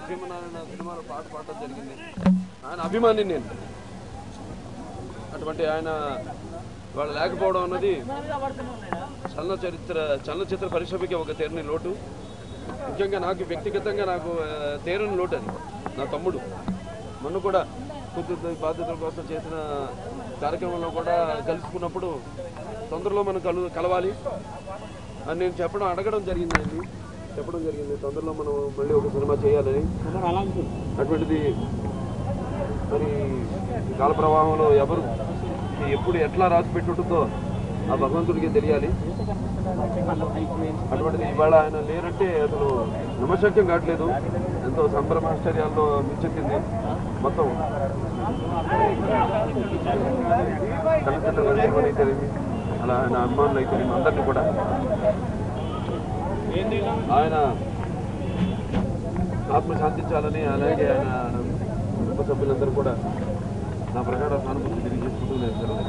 భీమనారాయణ సినిమాలో పాట పాడటం జరిగింది ఆయన అభిమాని నేను అటువంటి ఆయన వాళ్ళు లేకపోవడం అన్నది చలన చరిత్ర చలనచిత్ర పరిశ్రమకి ఒక తీరని లోటు ముఖ్యంగా నాకు వ్యక్తిగతంగా నాకు ఆ, తీరని లోటు అది నా తమ్ముడు మొన్న కూడా కుటుంబ బాధ్యతల కోసం చేసిన కార్యక్రమంలో కూడా కలుసుకున్నప్పుడు తొందరలో మనం కలు కలవాలి అని నేను చెప్పడం అడగడం జరిగింది అండి చెప్పడం జరిగింది తొందరలో మనం మళ్ళీ ఒక సినిమా చేయాలని అటువంటిది మరి ఈ కాల ప్రవాహంలో ఎవరు ఎప్పుడు ఎట్లా రాసి పెట్టుంటుందో ఆ భగవంతుడికి తెలియాలి అటువంటిది ఇవాళ ఆయన లేరంటే అసలు నమ్మశక్యం కావట్లేదు ఎంతో సంభ్రమాశ్చర్యాల్లో మించెత్తింది మొత్తం చలనచిత్ర పరిశ్రమలు అయితేనేమి అలా ఆయన అభిమానులు అయితేనేమి అందరినీ కూడా ఆయన ఆత్మ శాంతించాలని అలాగే ఆయన కుటుంబ సభ్యులందరూ కూడా నా ప్రకారం సానుభూతి తెలియజేసుకుంటూ నేను సెలవు